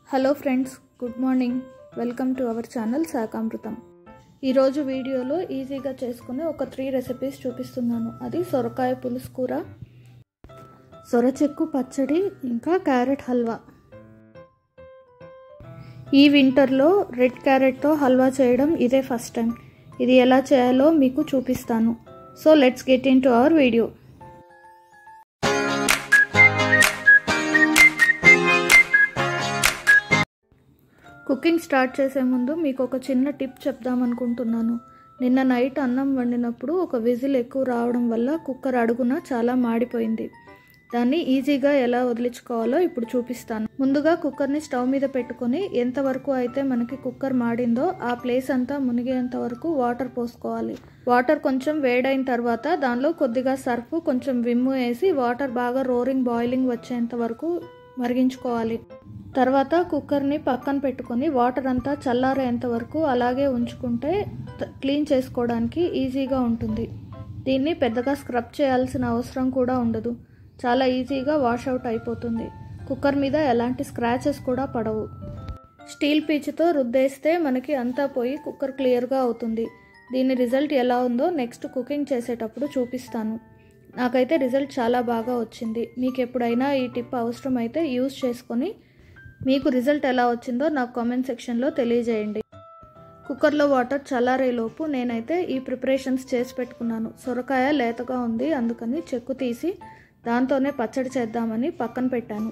hello friends good morning welcome to our channel Shakamrutham ఈరోజు వీడియోలో ఈజీగా చేసుకునే ఒక త్రీ రెసిపీస్ చూపిస్తున్నాను అది సొరకాయ పులుసు కూర సొరచెక్కు పచ్చడి ఇంకా క్యారెట్ హల్వా ఈ వింటర్లో రెడ్ క్యారెట్తో హల్వా చేయడం ఇదే ఫస్ట్ టైం ఇది ఎలా చేయాలో మీకు చూపిస్తాను so let's get into our video cooking start చేసే ముందు మీకు ఒక చిన్న టిప్ చెప్దామనుకుంటున్నాను నిన్న నైట్ అన్నం వండినప్పుడు ఒక విజిల్ ఎక్కువ రావడం వల్ల కుక్కర్ అడుగున చాలా మాడిపోయింది దాన్ని ఈజీగా ఎలా వదిలించుకోవాలో ఇప్పుడు చూపిస్తాను ముందుగా కుక్కర్ని స్టవ్ మీద పెట్టుకొని ఎంతవరకు అయితే మనకి కుక్కర్ మాడిందో ఆ ప్లేస్ అంతా మునిగేంత వరకు వాటర్ పోసుకోవాలి వాటర్ కొంచెం వేడైన తర్వాత దానిలో కొద్దిగా సర్ఫ్ కొంచెం విమ్ము వేసి వాటర్ బాగా రోరింగ్ బాయిలింగ్ వచ్చేంత వరకు మరిగించుకోవాలి తర్వాత కుక్కర్ని పక్కన పెట్టుకొని వాటర్ అంతా చల్లారేంత వరకు అలాగే ఉంచుకుంటే క్లీన్ చేసుకోవడానికి ఈజీగా ఉంటుంది దీన్ని పెద్దగా స్క్రబ్ చేయాల్సిన అవసరం కూడా ఉండదు చాలా ఈజీగా వాష్ అవుట్ అయిపోతుంది కుక్కర్ మీద ఎలాంటి స్క్రాచెస్ కూడా పడవు స్టీల్ పీచుతో రుద్దేస్తే మనకి అంతా పోయి కుక్కర్ క్లియర్గా అవుతుంది దీని రిజల్ట్ ఎలా ఉందో నెక్స్ట్ కుకింగ్ చేసేటప్పుడు చూపిస్తాను నాకైతే రిజల్ట్ చాలా బాగా వచ్చింది మీకు ఎప్పుడైనా ఈ టిప్ అవసరం అయితే యూజ్ చేసుకొని మీకు రిజల్ట్ ఎలా వచ్చిందో నాకు కామెంట్ సెక్షన్లో తెలియజేయండి కుక్కర్లో వాటర్ చల్లారేలోపు నేనైతే ఈ ప్రిపరేషన్స్ చేసి పెట్టుకున్నాను సొరకాయ లేతగా ఉంది అందుకని చెక్కు తీసి దాంతోనే పచ్చడి చేద్దామని పక్కన పెట్టాను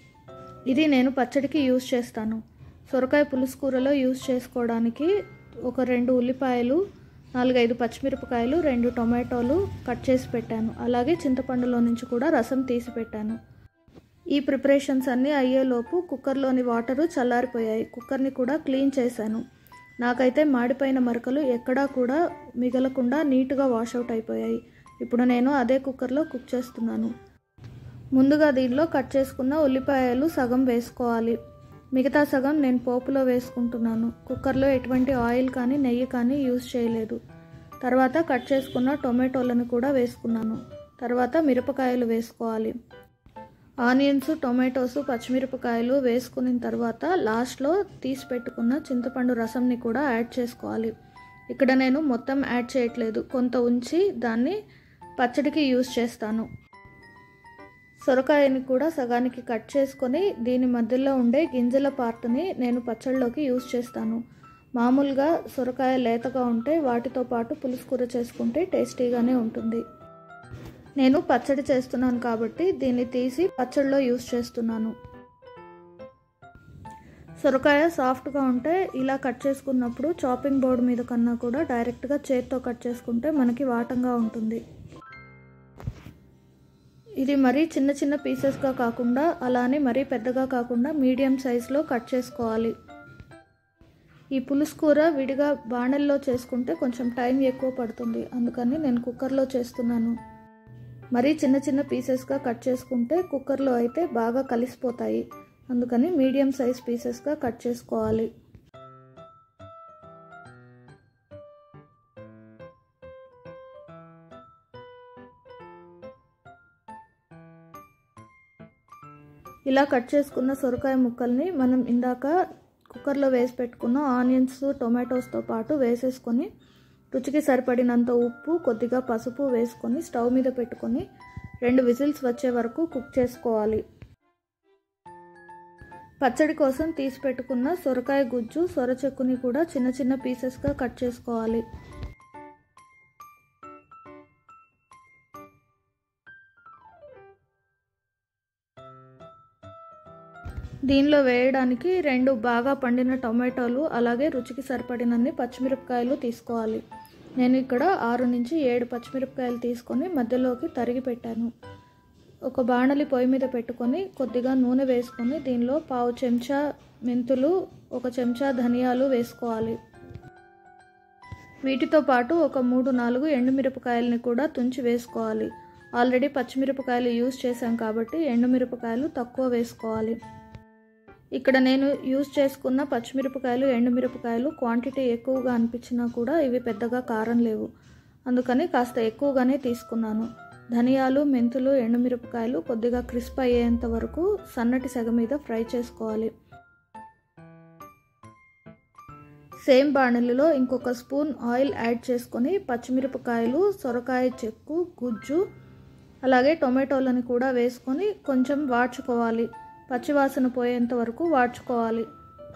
ఇది నేను పచ్చడికి యూజ్ చేస్తాను సొరకాయ పులుసు కూరలో యూజ్ చేసుకోవడానికి ఒక రెండు ఉల్లిపాయలు నాలుగైదు పచ్చిమిరపకాయలు రెండు టొమాటోలు కట్ చేసి పెట్టాను అలాగే చింతపండులో నుంచి కూడా రసం తీసి పెట్టాను ఈ ప్రిపరేషన్స్ అన్నీ అయ్యేలోపు కుక్కర్లోని వాటరు చల్లారిపోయాయి కుక్కర్ని కూడా క్లీన్ చేశాను నాకైతే మాడిపోయిన మరకలు ఎక్కడా కూడా మిగలకుండా నీట్గా వాషౌట్ అయిపోయాయి ఇప్పుడు నేను అదే కుక్కర్లో కుక్ చేస్తున్నాను ముందుగా దీనిలో కట్ చేసుకున్న ఉల్లిపాయలు సగం వేసుకోవాలి మిగతా సగం నేను పోపులో వేసుకుంటున్నాను కుక్కర్లో ఎటువంటి ఆయిల్ కానీ నెయ్యి కానీ యూజ్ చేయలేదు తర్వాత కట్ చేసుకున్న టొమాటోలను కూడా వేసుకున్నాను తర్వాత మిరపకాయలు వేసుకోవాలి ఆనియన్స్ టొమాటోస్ పచ్చిమిరపకాయలు వేసుకున్న తర్వాత లాస్ట్లో తీసి పెట్టుకున్న చింతపండు రసంని కూడా యాడ్ చేసుకోవాలి ఇక్కడ నేను మొత్తం యాడ్ చేయట్లేదు కొంత ఉంచి దాన్ని పచ్చడికి యూజ్ చేస్తాను సొరకాయని కూడా సగానికి కట్ చేసుకొని దీని మధ్యలో ఉండే గింజల పార్ట్ని నేను పచ్చడిలోకి యూజ్ చేస్తాను మామూలుగా సొరకాయ లేతగా ఉంటే వాటితో పాటు పులుసు కూర చేసుకుంటే టేస్టీగానే ఉంటుంది నేను పచ్చడి చేస్తున్నాను కాబట్టి దీన్ని తీసి పచ్చడిలో యూస్ చేస్తున్నాను సొరకాయ సాఫ్ట్గా ఉంటే ఇలా కట్ చేసుకున్నప్పుడు చాపింగ్ బోర్డు మీద కన్నా కూడా డైరెక్ట్గా చేత్తో కట్ చేసుకుంటే మనకి వాటంగా ఉంటుంది ఇది మరీ చిన్న చిన్న పీసెస్గా కాకుండా అలానే మరీ పెద్దగా కాకుండా మీడియం సైజులో కట్ చేసుకోవాలి ఈ పులుసు కూర విడిగా బాణల్లో చేసుకుంటే కొంచెం టైం ఎక్కువ పడుతుంది అందుకని నేను కుక్కర్లో చేస్తున్నాను మరీ చిన్న చిన్న పీసెస్గా కట్ చేసుకుంటే కుక్కర్లో అయితే బాగా కలిసిపోతాయి అందుకని మీడియం సైజ్ పీసెస్గా కట్ చేసుకోవాలి ఇలా కట్ చేసుకున్న సొరకాయ ముక్కల్ని మనం ఇందాక కుక్కర్లో వేసి పెట్టుకున్న ఆనియన్స్ టొమాటోస్తో పాటు వేసేసుకొని రుచికి సరిపడినంత ఉప్పు కొద్దిగా పసుపు వేసుకొని స్టవ్ మీద పెట్టుకొని రెండు విజిల్స్ వచ్చే వరకు కుక్ చేసుకోవాలి పచ్చడి కోసం తీసి పెట్టుకున్న సొరకాయ గుజ్జు సొర చెక్కుని కూడా చిన్న చిన్న పీసెస్గా కట్ చేసుకోవాలి దీనిలో వేయడానికి రెండు బాగా పండిన టొమాటోలు అలాగే రుచికి సరిపడినన్ని పచ్చిమిరపకాయలు తీసుకోవాలి నేను ఇక్కడ ఆరు నుంచి ఏడు పచ్చిమిరపకాయలు తీసుకొని మధ్యలోకి తరిగి పెట్టాను ఒక బాణలి పొయ్యి మీద పెట్టుకొని కొద్దిగా నూనె వేసుకొని దీనిలో పావు చెంచా మెంతులు ఒక చెంచా ధనియాలు వేసుకోవాలి వీటితో పాటు ఒక మూడు నాలుగు ఎండుమిరపకాయలని కూడా తుంచి వేసుకోవాలి ఆల్రెడీ పచ్చిమిరపకాయలు యూజ్ చేశాం కాబట్టి ఎండుమిరపకాయలు తక్కువ వేసుకోవాలి ఇక్కడ నేను యూజ్ చేసుకున్న పచ్చిమిరపకాయలు ఎండుమిరపకాయలు క్వాంటిటీ ఎక్కువగా అనిపించినా కూడా ఇవి పెద్దగా కారం లేవు అందుకని కాస్త ఎక్కువగానే తీసుకున్నాను ధనియాలు మెంతులు ఎండుమిరపకాయలు కొద్దిగా క్రిస్ప్ అయ్యేంత వరకు సన్నటి సెగ మీద ఫ్రై చేసుకోవాలి సేమ్ బాణలిలో ఇంకొక స్పూన్ ఆయిల్ యాడ్ చేసుకొని పచ్చిమిరపకాయలు సొరకాయ చెక్కు గుజ్జు అలాగే టొమాటోలను కూడా వేసుకొని కొంచెం వాడ్చుకోవాలి పచ్చివాసన పోయేంత వరకు వాడ్చుకోవాలి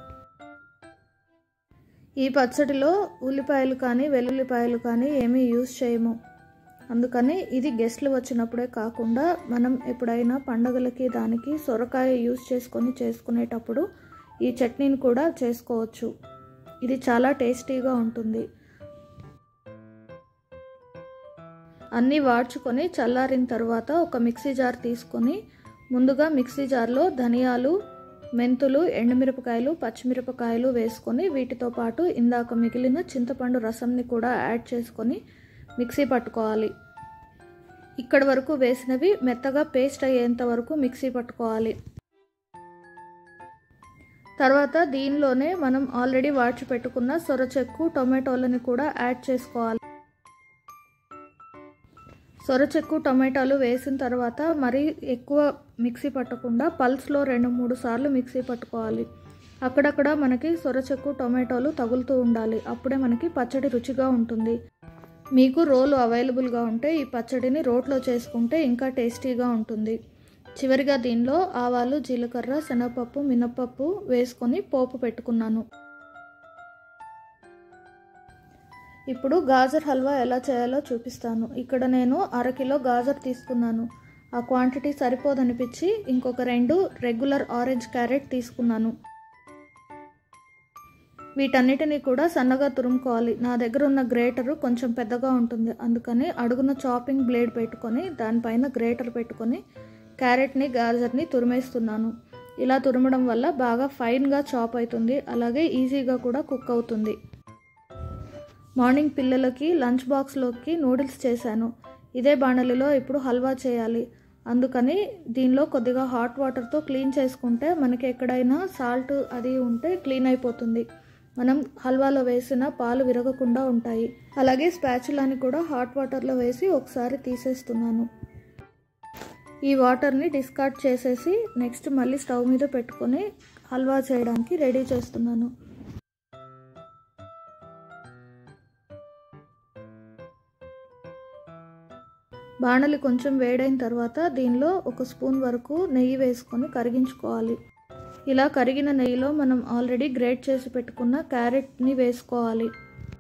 ఈ పచ్చడిలో ఉల్లిపాయలు కానీ వెల్లుల్లిపాయలు కానీ ఏమీ యూజ్ చేయము అందుకని ఇది గెస్ట్లు వచ్చినప్పుడే కాకుండా మనం ఎప్పుడైనా పండగలకి దానికి సొరకాయ యూజ్ చేసుకొని చేసుకునేటప్పుడు ఈ చట్నీని కూడా చేసుకోవచ్చు ఇది చాలా టేస్టీగా ఉంటుంది అన్నీ వాడ్చుకొని చల్లారిన తర్వాత ఒక మిక్సీ జార్ తీసుకొని ముందుగా మిక్సీ జార్లో ధనియాలు మెంతులు ఎండుమిరపకాయలు పచ్చిమిరపకాయలు వేసుకొని వీటితో పాటు ఇందాక మిగిలిన చింతపండు రసంని కూడా యాడ్ చేసుకొని మిక్సీ పట్టుకోవాలి ఇక్కడ వరకు వేసినవి మెత్తగా పేస్ట్ అయ్యేంత వరకు మిక్సీ పట్టుకోవాలి తర్వాత దీనిలోనే మనం ఆల్రెడీ వాడ్చి పెట్టుకున్న సొరచెక్కు టొమాటోలని కూడా యాడ్ చేసుకోవాలి సొరచెక్కు టొమాటోలు వేసిన తర్వాత మరీ ఎక్కువ మిక్సీ పట్టకుండా పల్స్లో రెండు మూడు సార్లు మిక్సీ పట్టుకోవాలి అక్కడక్కడ మనకి సొరచెక్కు టొమాటోలు తగులుతూ ఉండాలి అప్పుడే మనకి పచ్చడి రుచిగా ఉంటుంది మీకు రోలు అవైలబుల్గా ఉంటే ఈ పచ్చడిని రోట్లో చేసుకుంటే ఇంకా టేస్టీగా ఉంటుంది చివరిగా దీనిలో ఆవాలు జీలకర్ర శనగపప్పు మినప్పప్పు వేసుకొని పోపు పెట్టుకున్నాను ఇప్పుడు గాజర్ హల్వా ఎలా చేయాలో చూపిస్తాను ఇక్కడ నేను అరకిలో గాజర్ తీసుకున్నాను ఆ క్వాంటిటీ సరిపోదనిపించి ఇంకొక రెండు రెగ్యులర్ ఆరెంజ్ క్యారెట్ తీసుకున్నాను వీటన్నిటిని కూడా సన్నగా తురుముకోవాలి నా దగ్గర ఉన్న గ్రేటరు కొంచెం పెద్దగా ఉంటుంది అందుకని అడుగున చాపింగ్ బ్లేడ్ పెట్టుకొని దానిపైన గ్రేటర్ పెట్టుకొని క్యారెట్ని గాజర్ని తురిమేస్తున్నాను ఇలా తురమడం వల్ల బాగా ఫైన్గా చాప్ అవుతుంది అలాగే ఈజీగా కూడా కుక్ అవుతుంది మార్నింగ్ పిల్లలకి లంచ్ బాక్స్లోకి నూడిల్స్ చేశాను ఇదే బాణలిలో ఇప్పుడు హల్వా చేయాలి అందుకని దీనిలో కొద్దిగా హాట్ వాటర్తో క్లీన్ చేసుకుంటే మనకి ఎక్కడైనా సాల్ట్ అది ఉంటే క్లీన్ అయిపోతుంది మనం హల్వాలో వేసిన పాలు విరగకుండా ఉంటాయి అలాగే స్పాచులాని కూడా హాట్ వాటర్లో వేసి ఒకసారి తీసేస్తున్నాను ఈ వాటర్ని డిస్కార్డ్ చేసేసి నెక్స్ట్ మళ్ళీ స్టవ్ మీద పెట్టుకొని హల్వా చేయడానికి రెడీ చేస్తున్నాను బాణలి కొంచెం వేడైన తర్వాత దీనిలో ఒక స్పూన్ వరకు నెయ్యి వేసుకొని కరిగించుకోవాలి ఇలా కరిగిన నెయ్యిలో మనం ఆల్రెడీ గ్రేట్ చేసి పెట్టుకున్న క్యారెట్ని వేసుకోవాలి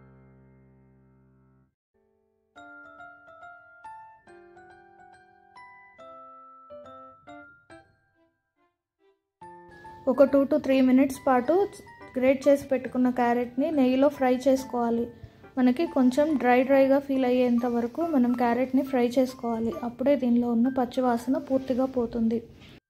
ఒక టూ టు త్రీ మినిట్స్ పాటు గ్రేట్ చేసి పెట్టుకున్న క్యారెట్ని నెయ్యిలో ఫ్రై చేసుకోవాలి మనకి కొంచెం డ్రై డ్రైగా ఫీల్ అయ్యేంత వరకు మనం క్యారెట్ని ఫ్రై చేసుకోవాలి అప్పుడే దీనిలో ఉన్న పచ్చివాసన పూర్తిగా పోతుంది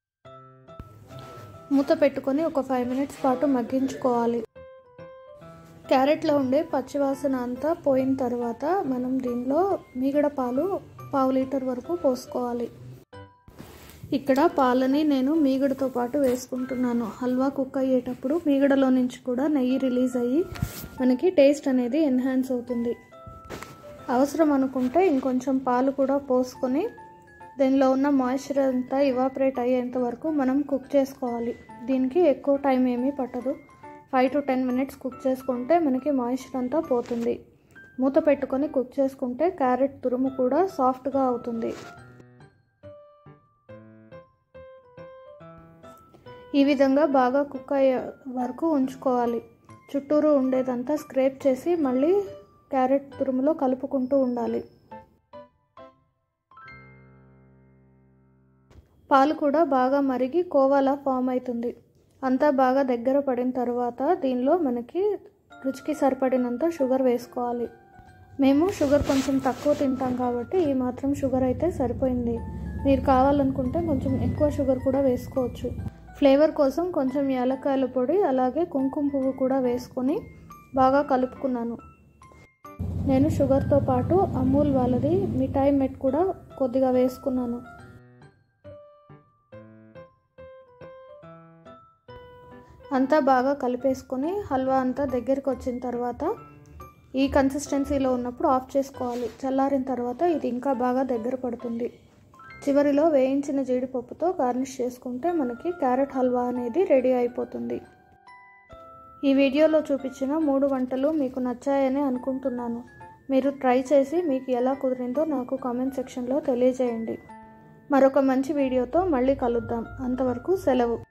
మూత పెట్టుకొని ఒక ఫైవ్ మినిట్స్ పాటు మగ్గించుకోవాలి క్యారెట్లో ఉండే పచ్చివాసన అంతా పోయిన తర్వాత మనం దీనిలో మీగడ పాలు పావు లీటర్ వరకు పోసుకోవాలి ఇక్కడ పాలని నేను మీగడతో పాటు వేసుకుంటున్నాను హల్వా కుక్ అయ్యేటప్పుడు మీగడలో నుంచి కూడా నెయ్యి రిలీజ్ అయ్యి మనకి టేస్ట్ అనేది ఎన్హాన్స్ అవుతుంది అవసరం అనుకుంటే ఇంకొంచెం పాలు కూడా పోసుకొని దీనిలో ఉన్న మాయిశ్చర్ అంతా ఇవాపరేట్ అయ్యేంత వరకు మనం కుక్ చేసుకోవాలి దీనికి ఎక్కువ టైం ఏమీ పట్టదు five to ten minutes cook చేసుకుంటే మనకి మాయిశ్చర్ అంతా పోతుంది మూత పెట్టుకొని కుక్ చేసుకుంటే క్యారెట్ తురుము కూడా సాఫ్ట్గా అవుతుంది ఈ విధంగా బాగా కుక్ అయ్యే వరకు ఉంచుకోవాలి చుట్టూరు ఉండేదంతా స్క్రేప్ చేసి మళ్ళీ క్యారెట్ తురుములో కలుపుకుంటూ ఉండాలి పాలు కూడా బాగా మరిగి కోవాలా ఫామ్ అవుతుంది అంతా బాగా దగ్గర పడిన తర్వాత దీనిలో మనకి రుచికి సరిపడినంత షుగర్ వేసుకోవాలి మేము షుగర్ కొంచెం తక్కువ తింటాం కాబట్టి ఈ మాత్రం షుగర్ అయితే సరిపోయింది మీరు కావాలనుకుంటే కొంచెం ఎక్కువ షుగర్ కూడా వేసుకోవచ్చు ఫ్లేవర్ కోసం కొంచెం యాలక్కాయల పొడి అలాగే కుంకుమ పువ్వు కూడా వేసుకొని బాగా కలుపుకున్నాను నేను షుగర్తో పాటు అమూల్ వాళ్ళది మిఠాయి మెట్ కూడా కొద్దిగా వేసుకున్నాను అంతా బాగా కలిపేసుకొని హల్వా అంతా దగ్గరికి వచ్చిన తర్వాత ఈ కన్సిస్టెన్సీలో ఉన్నప్పుడు ఆఫ్ చేసుకోవాలి చల్లారిన తర్వాత ఇది ఇంకా బాగా దగ్గర పడుతుంది చివరిలో వేయించిన జీడిపప్పుతో గార్నిష్ చేసుకుంటే మనకి క్యారెట్ హల్వా అనేది రెడీ అయిపోతుంది ఈ వీడియోలో చూపించిన మూడు వంటలు మీకు నచ్చాయని అనుకుంటున్నాను మీరు ట్రై చేసి మీకు ఎలా కుదిరిందో నాకు కామెంట్ సెక్షన్లో తెలియజేయండి మరొక మంచి వీడియోతో మళ్ళీ కలుద్దాం అంతవరకు సెలవు